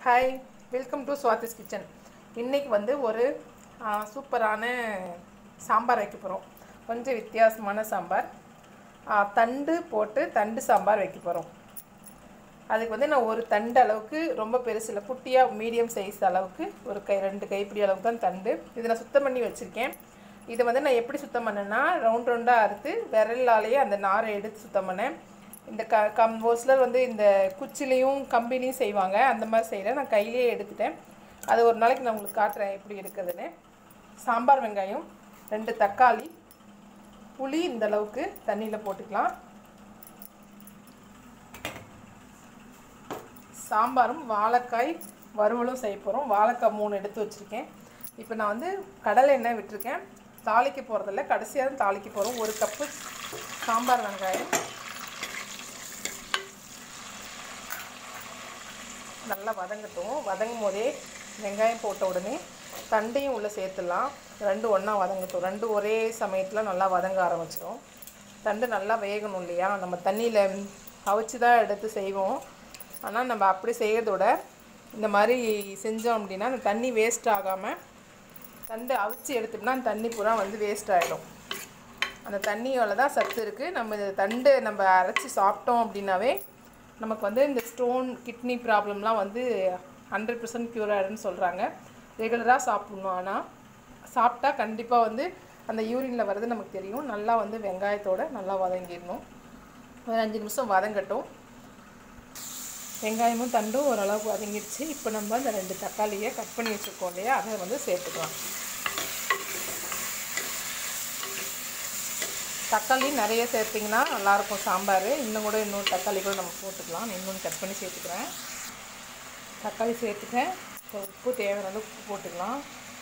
hi welcome to Swathi's kitchen இன்றைக்கி வந்து ஒரு ஆ, சூப்பரான சாம்பார் வைக்க போகிறோம் கொஞ்சம் வித்தியாசமான சாம்பார் ஆ, தண்டு போட்டு தண்டு சாம்பார் வைக்க போகிறோம் அதுக்கு வந்து நான் ஒரு தண்டு அளவுக்கு ரொம்ப பெருசு இல்லை குட்டியாக மீடியம் சைஸ் அளவுக்கு ஒரு கை ரெண்டு கைப்பிடி அளவுக்கு தான் தண்டு இதை நான் சுத்தம் பண்ணி வச்சுருக்கேன் இதை வந்து நான் எப்படி சுத்தம் பண்ணேன்னா ரவுண்ட் ரவுண்டாக அறுத்து விரலாலேயே அந்த நாரை எடுத்து சுத்தம் பண்ணேன் இந்த க கம் ஒரு சிலர் வந்து இந்த குச்சிலையும் கம்பிலையும் செய்வாங்க அந்த மாதிரி செய்கிறேன் நான் கையிலேயே எடுத்துட்டேன் அது ஒரு நாளைக்கு நான் உங்களுக்கு காட்டுறேன் எப்படி இருக்குதுன்னு சாம்பார் வெங்காயம் ரெண்டு தக்காளி புளி இந்த அளவுக்கு தண்ணியில் போட்டுக்கலாம் சாம்பாரும் வாழைக்காய் வறுவலும் செய்ய போகிறோம் வாழைக்காய் மூணு எடுத்து வச்சுருக்கேன் இப்போ நான் வந்து கடலை எண்ணெய் விட்டுருக்கேன் தாளிக்க போகிறதில்ல கடைசியாக தான் தாளிக்க போகிறோம் ஒரு கப்பு சாம்பார் வெங்காயம் நல்லா வதங்கட்டும் வதங்கும் போதே வெங்காயம் போட்ட உடனே தண்டையும் உள்ளே சேர்த்துடலாம் ரெண்டும் ஒன்றா வதங்கட்டும் ரெண்டும் ஒரே சமயத்தில் நல்லா வதங்க ஆரம்பிச்சிடும் தண்டு நல்லா வேகணும் இல்லையா நம்ம தண்ணியில் அவிச்சு தான் எடுத்து செய்வோம் ஆனால் நம்ம அப்படி செய்கிறத விட இந்த மாதிரி செஞ்சோம் அப்படின்னா அந்த தண்ணி வேஸ்ட் ஆகாமல் தண்டு அவிச்சு எடுத்தோம்னா அந்த தண்ணி பூரா வந்து வேஸ்ட் ஆகிடும் அந்த தண்ணியால் தான் சத்து இருக்குது நம்ம இந்த தண்டு நம்ம அரைச்சி சாப்பிட்டோம் அப்படின்னாவே நமக்கு வந்து இந்த ஸ்டோன் கிட்னி ப்ராப்ளம்லாம் வந்து ஹண்ட்ரட் பர்சன்ட் க்யூர் ஆகிடுன்னு சொல்கிறாங்க ரெகுலராக சாப்பிட்ணும் ஆனால் சாப்பிட்டா கண்டிப்பாக வந்து அந்த யூரினில் வர்றது நமக்கு தெரியும் நல்லா வந்து வெங்காயத்தோட நல்லா வதங்கிடணும் ஒரு அஞ்சு நிமிஷம் வதங்கட்டும் வெங்காயமும் தண்டும் ஓரளவுக்கு வதங்கிடுச்சு இப்போ நம்ம அந்த ரெண்டு தக்காளியை கட் பண்ணி வச்சுருக்கோம் இல்லையா அதை வந்து சேர்த்துக்கலாம் தக்காளி நிறைய சேர்த்திங்கன்னா நல்லாயிருக்கும் சாம்பார் இன்னும் கூட இன்னொரு தக்காளி கூட நம்ம போட்டுக்கலாம் நான் இன்னொன்று கட் பண்ணி சேர்த்துக்கிறேன் தக்காளி சேர்த்துட்டேன் இப்போ உப்பு தேவையான அளவு உப்பு போட்டுக்கலாம்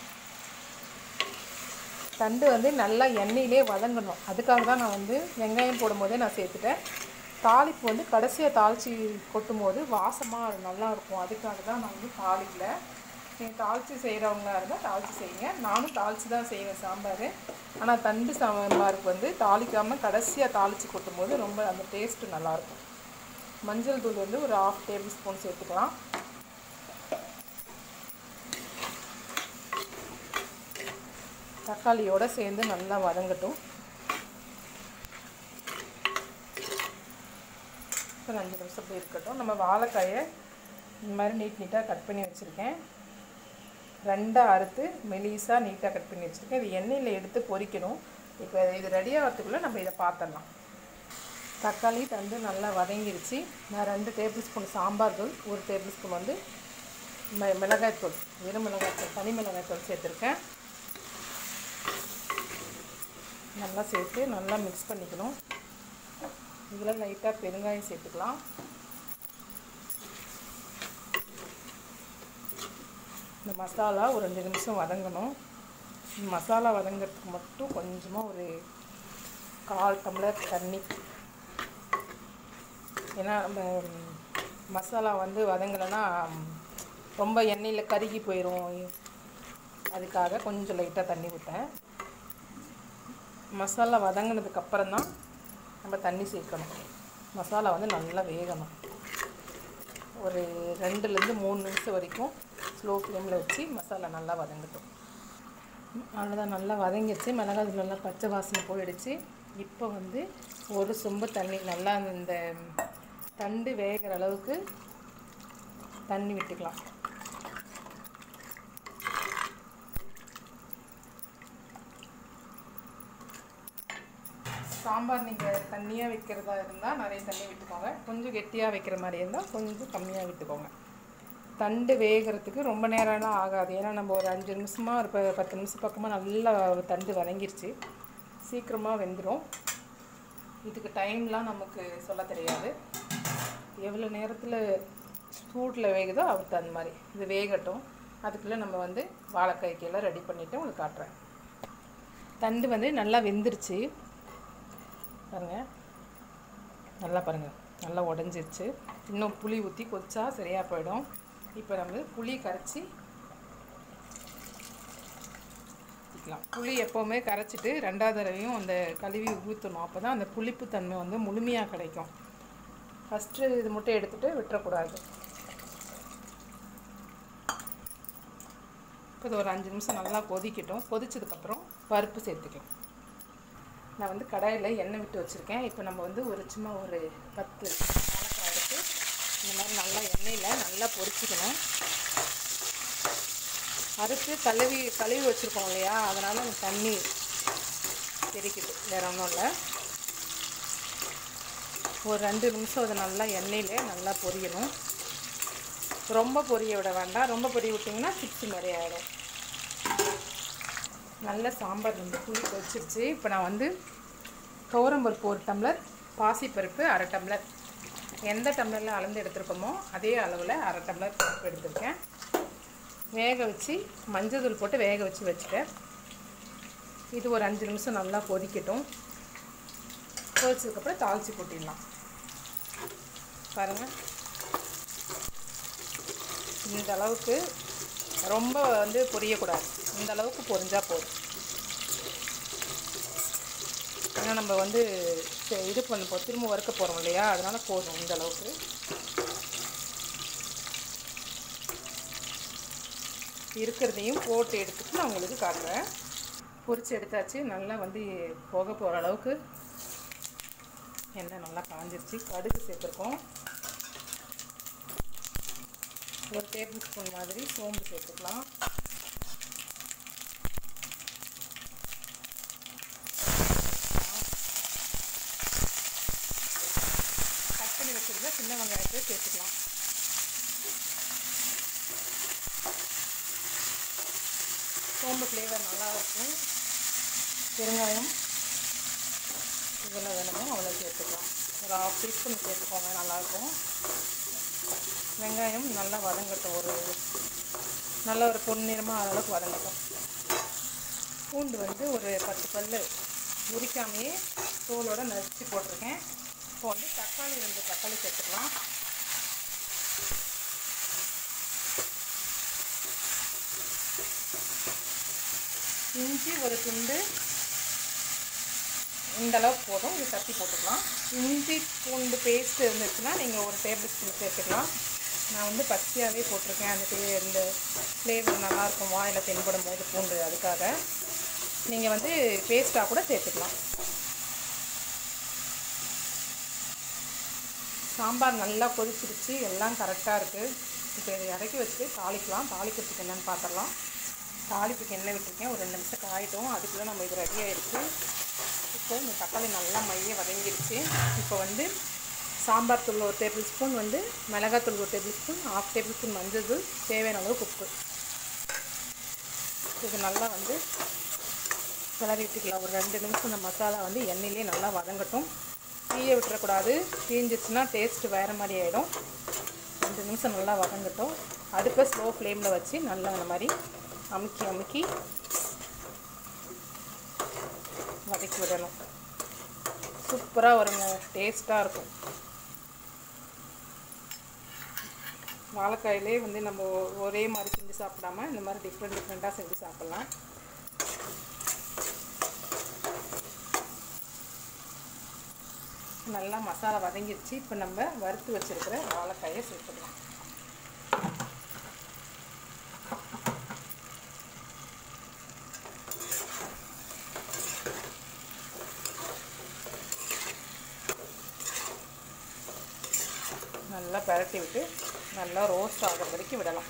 தண்டு வந்து நல்லா எண்ணெயிலே வதங்கணும் அதுக்காக தான் நான் வந்து வெங்காயம் போடும்போதே நான் சேர்த்துட்டேன் தாளிப்பு வந்து கடைசியாக தாளித்து கொட்டும் போது வாசமாக நல்லாயிருக்கும் அதுக்காக தான் நான் வந்து தாளிக்கல நீங்கள் தாளித்து செய்கிறவங்களா இருந்தால் தாளித்து செய்யுங்க நானும் தாளித்து தான் செய்வேன் சாம்பார் ஆனால் தண்டு சாம்பாருக்கு வந்து தாளிக்காமல் கடைசியாக தாளித்து கொட்டும் போது ரொம்ப அந்த டேஸ்ட்டு நல்லாயிருக்கும் மஞ்சள் தூள் வந்து ஒரு ஆஃப் டேபிள் ஸ்பூன் சேர்த்துக்கலாம் தக்காளியோடு சேர்ந்து நல்லா வதங்கட்டும் ஒரு அஞ்சு நிமிஷம் அப்படி இருக்கட்டும் நம்ம வாழைக்காயை இந்த மாதிரி நீட் நீட்டாக கட் பண்ணி வச்சுருக்கேன் ரெண்டாக அறுத்து மெலிசாக நீட்டாக கட் பண்ணி வச்சுருக்கேன் இது எண்ணெயில் எடுத்து பொரிக்கணும் இப்போ இது ரெடி ஆகிறதுக்குள்ளே நம்ம இதை பார்த்துடலாம் தக்காளி தந்து நல்லா வதங்கிருச்சு நான் ரெண்டு டேபிள் ஸ்பூன் சாம்பார் தூள் ஒரு டேபிள் ஸ்பூன் வந்து மி மிளகாய்த்தூள் வெறும் மிளகாய்த்தூள் தனி மிளகாய்த்தூள் சேர்த்துருக்கேன் நல்லா சேர்த்து நல்லா மிக்ஸ் பண்ணிக்கணும் இதில் லைட்டாக பெருங்காயம் சேர்த்துக்கலாம் இந்த மசாலா ஒரு ரெண்டு நிமிஷம் வதங்கணும் இந்த மசாலா வதங்கிறதுக்கு மட்டும் கொஞ்சமாக ஒரு கால் டம்ளர் தண்ணி ஏன்னா நம்ம மசாலா வந்து வதங்கலைன்னா ரொம்ப எண்ணெயில் கருகி போயிடும் அதுக்காக கொஞ்சம் லைட்டாக தண்ணி விட்டேன் மசாலா வதங்கினதுக்கு அப்புறம் தான் நம்ம தண்ணி சேர்க்கணும் மசாலா வந்து நல்லா வேகணும் ஒரு ரெண்டுலேருந்து மூணு நிமிஷம் வரைக்கும் ஸ்லோ ஃப்ளேமில் வச்சு மசாலா நல்லா வதங்கட்டும் அவ்வளோதான் நல்லா வதங்கிடுச்சு மிளகாய் நல்லா பச்சை வாசனை போயிடுச்சு இப்போ வந்து ஒரு சொம்பு தண்ணி நல்லா இந்த தண்டு வேகிற அளவுக்கு தண்ணி விட்டுக்கலாம் சாம்பார் நீங்கள் தண்ணியாக வைக்கிறதா இருந்தால் நிறைய தண்ணி விட்டுக்கோங்க கொஞ்சம் கெட்டியாக வைக்கிற மாதிரி இருந்தால் கொஞ்சம் கம்மியாக விட்டுக்கோங்க தண்டு வேகிறதுக்கு ரொம்ப நேரம்லாம் ஆகாது ஏன்னா நம்ம ஒரு அஞ்சு நிமிஷமாக ஒரு ப- பத்து நிமிஷம் பக்கமாக நல்லா தண்டு வதங்கிருச்சு சீக்கிரமாக வெந்துடும் இதுக்கு டைம்லாம் நமக்கு சொல்ல தெரியாது எவ்வளோ நேரத்தில் சூட்டில் வேகுதோ அவருக்கு அந்த மாதிரி இது வேகட்டும் அதுக்குள்ளே நம்ம வந்து வாழைக்காய்க்கெல்லாம் ரெடி பண்ணிவிட்டு உங்களுக்கு காட்டுறேன் தண்டு வந்து நல்லா வெந்துருச்சு பாருங்கள் நல்லா பாருங்கள் நல்லா உடஞ்சிருச்சு இன்னும் புளி ஊற்றி கொதிச்சா சரியாக போயிடும் இப்போ நம்ம புளி கரைச்சி ஊற்றிக்கலாம் புளி எப்போவுமே கரைச்சிட்டு ரெண்டாவது தடவையும் அந்த கழுவி ஊற்றணும் அப்போ தான் அந்த புளிப்பு தன்மை வந்து முழுமையாக கிடைக்கும் ஃபஸ்ட்டு இது மட்டும் எடுத்துகிட்டு விட்டுறக்கூடாது இப்போ இது ஒரு அஞ்சு நிமிஷம் நல்லா கொதிக்கட்டும் கொதிச்சதுக்கப்புறம் பருப்பு சேர்த்துக்கலாம் நான் வந்து கடாயில் எண்ணெய் விட்டு வச்சுருக்கேன் இப்போ நம்ம வந்து ஒரு சும்மா ஒரு பத்து வாழைக்காய் எடுத்து இந்த மாதிரி நல்லா எண்ணெயில் நல்லா பொரிச்சிக்கணும் அறுத்து கழுவி கழுவி வச்சுருக்கோம் இல்லையா அதனால் அந்த தண்ணி தெரிக்குது வேற ஒன்றும் இல்லை ஒரு ரெண்டு நிமிஷம் அது நல்லா எண்ணெயிலே நல்லா பொரியணும் ரொம்ப பொரிய விட வேண்டாம் ரொம்ப பொரிய விட்டிங்கன்னா சிப்ஸ் மாதிரி ஆகிடும் நல்ல சாம்பார் வந்து புளி கொதிச்சிருச்சு இப்போ நான் வந்து துவரம்பருப்பு ஒரு டம்ளர் பாசிப்பருப்பு அரை டம்ளர் எந்த டம்ளரில் அளந்து எடுத்துருக்கோமோ அதே அளவில் அரை டம்ளர் பருப்பு எடுத்திருக்கேன் வேக வச்சு மஞ்சள் தூள் போட்டு வேக வச்சு வச்சுட்டேன் இது ஒரு அஞ்சு நிமிஷம் நல்லா கொதிக்கட்டும் கொதிச்சதுக்கப்புறம் தாளித்து கொட்டிடலாம் பாருங்கள் இந்த அளவுக்கு ரொம்ப வந்து பொரியக்கூடாது இந்த அளவுக்கு பொரிஞ்சால் போதும் ஏன்னா நம்ம வந்து சே- இது பண்ண போ திரும்ப வறுக்க போகிறோம் இல்லையா அதனால் போதும் இந்த அளவுக்கு இருக்கிறதையும் போட்டு எடுத்துட்டு நான் உங்களுக்கு காட்டுறேன் பொரிச்சு எடுத்தாச்சு நல்லா வந்து போக போகிற அளவுக்கு எண்ணெய் நல்லா காஞ்சிருச்சு கடுகு சேர்த்துருக்கோம் ஒரு டேபிள் ஸ்பூன் மாதிரி சோம்பு சேர்த்துக்கலாம் கட் பண்ணி வச்சிருந்த சின்ன வெங்காயத்தை சேர்த்துக்கலாம் சோம்பு ஃப்ளேவர் நல்லா இருக்கும் பெருங்காயம் இவ்வளோ வேணுமோ அவ்வளோ சேர்த்துக்கலாம் ஒரு ஹாஃப் டீஸ்பூன் சேர்த்துக்கோங்க நல்லாயிருக்கும் வெங்காயம் நல்லா வதங்கட்டும் ஒரு நல்ல ஒரு பொன்னிறமாக அளவுக்கு வதங்கட்டும் பூண்டு வந்து ஒரு பத்து பல் உரிக்காமையே தோலோட நறுக்கி போட்டிருக்கேன் இப்போ வந்து தக்காளி ரெண்டு தக்காளி சேர்த்துக்கலாம் இஞ்சி ஒரு துண்டு இந்த அளவுக்கு போதும் இது தட்டி போட்டுக்கலாம் இஞ்சி பூண்டு பேஸ்ட் இருந்துச்சுன்னா நீங்கள் ஒரு டேபிள் ஸ்பூன் சேர்த்துக்கலாம் நான் வந்து பச்சையாகவே போட்டிருக்கேன் அந்த டே இந்த ஃப்ளேவர் நல்லாயிருக்கும் வாயில் தென்படும் போது பூண்டு அதுக்காக நீங்கள் வந்து பேஸ்ட்டாக கூட சேர்த்துக்கலாம் சாம்பார் நல்லா கொதிச்சிருச்சு எல்லாம் கரெக்டாக இருக்குது இப்போ இதை இறக்கி வச்சுட்டு தாளிக்கலாம் தாளிக்கிறதுக்கு என்னென்னு பார்த்துடலாம் தாளிப்புக்கு எண்ணெய் விட்டுருக்கேன் ஒரு ரெண்டு நிமிஷம் காயிட்டும் அதுக்குள்ளே நம்ம இது ரெடி ஆயிடுச்சு இப்போ இந்த தக்காளி நல்லா மைய வதங்கிருச்சு இப்போ வந்து சாம்பார் தூள் ஒரு டேபிள் ஸ்பூன் வந்து மிளகாத்தூள் ஒரு tablespoon half tablespoon மஞ்சள் தூள் தேவையான அளவு உப்பு இது நல்லா வந்து கிளறி விட்டுக்கலாம் ஒரு ரெண்டு நிமிஷம் இந்த மசாலா வந்து எண்ணெயிலே நல்லா வதங்கட்டும் தீய விட்டுறக்கூடாது தீஞ்சிச்சுன்னா டேஸ்ட் வேறு மாதிரி ஆகிடும் ரெண்டு நிமிஷம் நல்லா வதங்கட்டும் அடுப்பை ஸ்லோ ஃப்ளேமில் வச்சு நல்லா இந்த மாதிரி அமுக்கி அமுக்கி வதக்கி விடணும் சூப்பராக வருங்க டேஸ்ட்டாக இருக்கும் வாழைக்காயிலே வந்து நம்ம ஒ- ஒரே மாதிரி செஞ்சு சாப்பிடாம இந்த மாதிரி டிஃப்ரெண்ட் டிஃப்ரெண்ட்டாக செஞ்சு சாப்பிட்லாம் நல்லா மசாலா வதங்கிடுச்சு இப்போ நம்ம வறுத்து வச்சிருக்கிற வாழைக்காயை சேர்த்துக்கலாம் நல்லா பரட்டி விட்டு நல்லா ரோஸ்ட் ஆகிற வரைக்கும் விடலாம்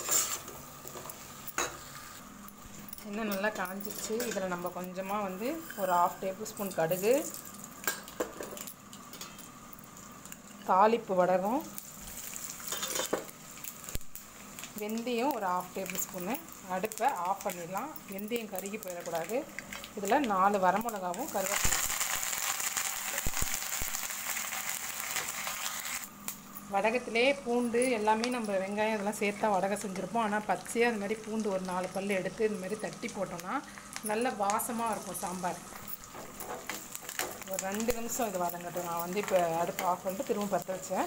இன்னும் நல்லா காஞ்சிடுச்சு இதில் நம்ம கொஞ்சமாக வந்து ஒரு ஆஃப் டேபிள் ஸ்பூன் கடுகு தாளிப்பு வடகம் வெந்தயம் ஒரு ஆஃப் டேபிள் ஸ்பூனு அடுப்பை ஆஃப் பண்ணிடலாம் வெந்தயம் கருகி போயிடக்கூடாது இதில் நாலு வரமிளகாவும் கருவேப்பிலை வடகத்திலே பூண்டு எல்லாமே நம்ம வெங்காயம் இதெல்லாம் சேர்த்தா வடகம் செஞ்சுருப்போம் ஆனால் பச்சையாக அது மாதிரி பூண்டு ஒரு நாலு பல் எடுத்து இந்த மாதிரி தட்டி போட்டோம்னா நல்ல வாசமாக இருக்கும் சாம்பார் ஒரு ரெண்டு நிமிஷம் இது வதங்கட்டும் நான் வந்து இப்போ அடுப்பு ஆஃப் பண்ணிட்டு திரும்ப பற்ற வச்சேன்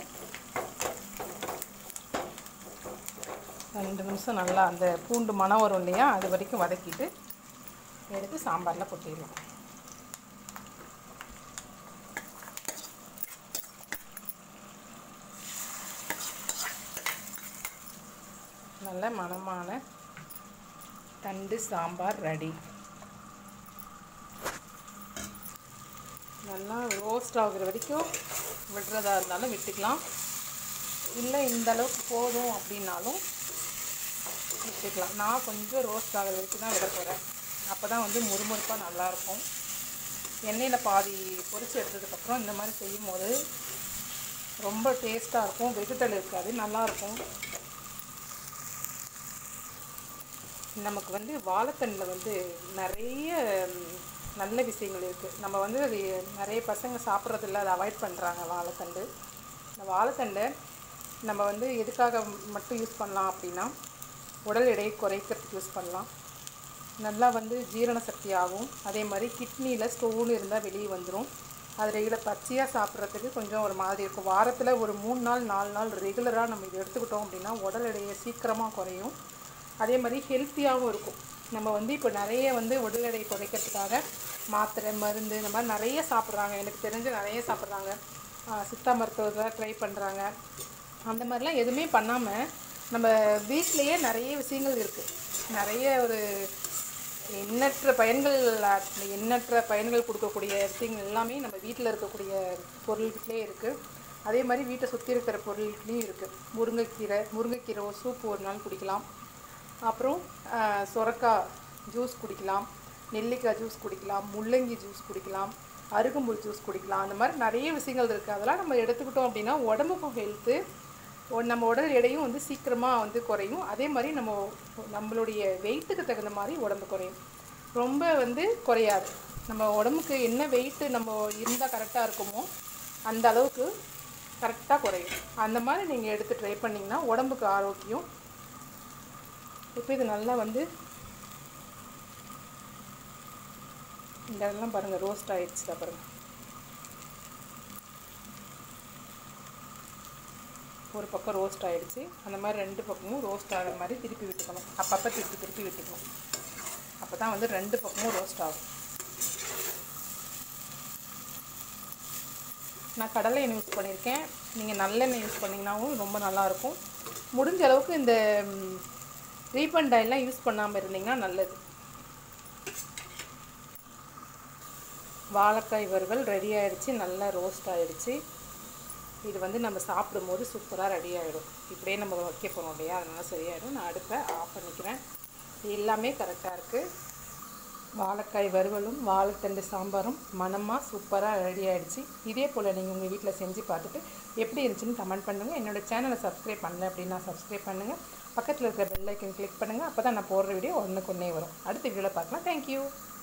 ரெண்டு நிமிஷம் நல்லா அந்த பூண்டு மணம் வரும் இல்லையா அது வரைக்கும் வதக்கிட்டு எடுத்து சாம்பாரில் கொட்டிடலாம் நல்ல மணமான தண்டு சாம்பார் ரெடி நல்லா ரோஸ்ட் ஆகுற வரைக்கும் விடுறதா இருந்தாலும் விட்டுக்கலாம் இல்லை இந்த அளவுக்கு போதும் அப்படின்னாலும் விட்டுக்கலாம் நான் கொஞ்சம் ரோஸ்ட் ஆகிற வரைக்கும் தான் விட போகிறேன் அப்போ தான் வந்து முறுமுறுப்பாக நல்லாயிருக்கும் எண்ணெயில் பாதி பொரிச்சு எடுத்ததுக்கப்புறம் இந்த மாதிரி செய்யும் போது ரொம்ப டேஸ்ட்டாக இருக்கும் வெகுதல் இருக்காது நல்லாயிருக்கும் நமக்கு வந்து வாழைத்தண்டில் வந்து நிறைய ம், நல்ல விஷயங்கள் இருக்குது நம்ம வந்து அது நிறைய பசங்க சாப்பிட்றதில்ல அதை அவாய்ட் பண்ணுறாங்க வாழைத்தண்டு இந்த வாழைத்தண்டை நம்ம வந்து எதுக்காக மட்டும் யூஸ் பண்ணலாம் அப்படின்னா உடல் எடையை குறைக்கிறதுக்கு யூஸ் பண்ணலாம் நல்லா வந்து ஜீரண சக்தி ஆகும் அதே மாதிரி கிட்னியில் ஸ்டோன் இருந்தால் வெளியே வந்துடும் அது ரெகுலர் பச்சையாக சாப்பிட்றதுக்கு கொஞ்சம் ஒரு மாதிரி இருக்கும் வாரத்தில் ஒரு மூணு நாள் நாலு நாள் ரெகுலராக நம்ம இதை எடுத்துக்கிட்டோம் அப்படின்னா உடல் எடையை சீக்கிரமாக குறையும் அதே மாதிரி ஹெல்த்தியாகவும் இருக்கும் நம்ம வந்து இப்போ நிறைய வந்து உடல் எடையை குறைக்கிறதுக்காக மாத்திரை மருந்து இந்த மாதிரி நிறைய சாப்பிட்றாங்க எனக்கு தெரிஞ்சு நிறைய சாப்பிட்றாங்க சித்தா மருத்துவத்தை ட்ரை பண்ணுறாங்க அந்த மாதிரிலாம் எதுவுமே பண்ணாமல் நம்ம வீட்டிலையே நிறைய விஷயங்கள் இருக்குது நிறைய ஒரு எண்ணற்ற பயன்கள் எண்ணற்ற பயன்கள் கொடுக்கக்கூடிய விஷயங்கள் எல்லாமே நம்ம வீட்டில் இருக்கக்கூடிய பொருள்கிட்டே இருக்குது அதே மாதிரி வீட்டை சுற்றி இருக்கிற பொருள்கிட்லேயும் இருக்குது முருங்கைக்கீரை முருங்கைக்கீரை ஒரு சூப் ஒரு நாள் குடிக்கலாம் அப்புறம் ஆஹ், சொரக்காய் ஜூஸ் குடிக்கலாம் நெல்லிக்காய் ஜூஸ் குடிக்கலாம் முள்ளங்கி ஜூஸ் குடிக்கலாம் அருகம்புல் ஜூஸ் குடிக்கலாம் அந்த மாதிரி நிறைய விஷயங்கள் இருக்குது அதெல்லாம் நம்ம எடுத்துக்கிட்டோம் அப்படின்னா உடம்புக்கும் ஹெல்த்து நம்ம உடல் எடையும் வந்து சீக்கிரமாக வந்து குறையும் அதே மாதிரி நம்ம நம்மளுடைய வெயிட்டுக்கு தகுந்த மாதிரி உடம்பு குறையும் ரொம்ப வந்து குறையாது நம்ம உடம்புக்கு என்ன வெயிட்டு நம்ம இருந்தால் கரெக்டாக இருக்குமோ அந்த அளவுக்கு கரெக்டாக குறையும் அந்த மாதிரி நீங்கள் எடுத்து ட்ரை பண்ணிங்கன்னா உடம்புக்கு ஆரோக்கியம் இப்போ இது நல்லா வந்து இந்த இடம்லாம் பாருங்கள் ரோஸ்ட் ஆயிடுச்சு பாருங்கள் ஒரு பக்கம் ரோஸ்ட் ஆயிடுச்சு அந்த மாதிரி ரெண்டு பக்கமும் ரோஸ்ட் ஆகிற மாதிரி திருப்பி விட்டுக்கணும் அப்பப்போ திருப்பி திருப்பி விட்டுக்கணும் அப்போ தான் வந்து ரெண்டு பக்கமும் ரோஸ்ட் ஆகும் நான் கடலை எண்ணெய் யூஸ் பண்ணியிருக்கேன் நீங்கள் நல்லெண்ணெய் யூஸ் பண்ணிங்கனாவும் ரொம்ப நல்லாயிருக்கும் முடிஞ்ச அளவுக்கு இந்த ரீஃபண்ட் ஆயிலாம் யூஸ் பண்ணாமல் இருந்தீங்கன்னா நல்லது வாழைக்காய் வறுவல் ரெடி ஆயிடுச்சு நல்லா ரோஸ்ட் ஆயிடுச்சு இது வந்து நம்ம சாப்பிடும்போது சூப்பராக ரெடி ஆகிடும் இப்படியே நம்ம வைக்க போகிறோம் இல்லையா அதனால சரியாயிடும் நான் அடுப்பை ஆஃப் பண்ணிக்கிறேன் இது எல்லாமே கரெக்டாக இருக்குது வாழைக்காய் வறுவலும் வாழைத்தண்டு சாம்பாரும் மணமாக சூப்பராக ரெடி ஆயிடுச்சு இதே போல் நீங்கள் உங்கள் வீட்டில் செஞ்சு பார்த்துட்டு எப்படி இருந்துச்சுன்னு கமெண்ட் பண்ணுங்கள் என்னோட சேனலை சப்ஸ்கிரைப் பண்ணல அப்படின்னா சப்ஸ்கிரைப் பண்ணுங்கள் பக்கத்தில் இருக்கிற பெல் ஐக்கன் கிளிக் பண்ணுங்கள் அப்போ தான் நான் போடுற வீடியோ ஒன்றுக்கு ஒன்றே வரும் அடுத்த வீடியோவில் பார்க்கலாம் தேங்க்யூ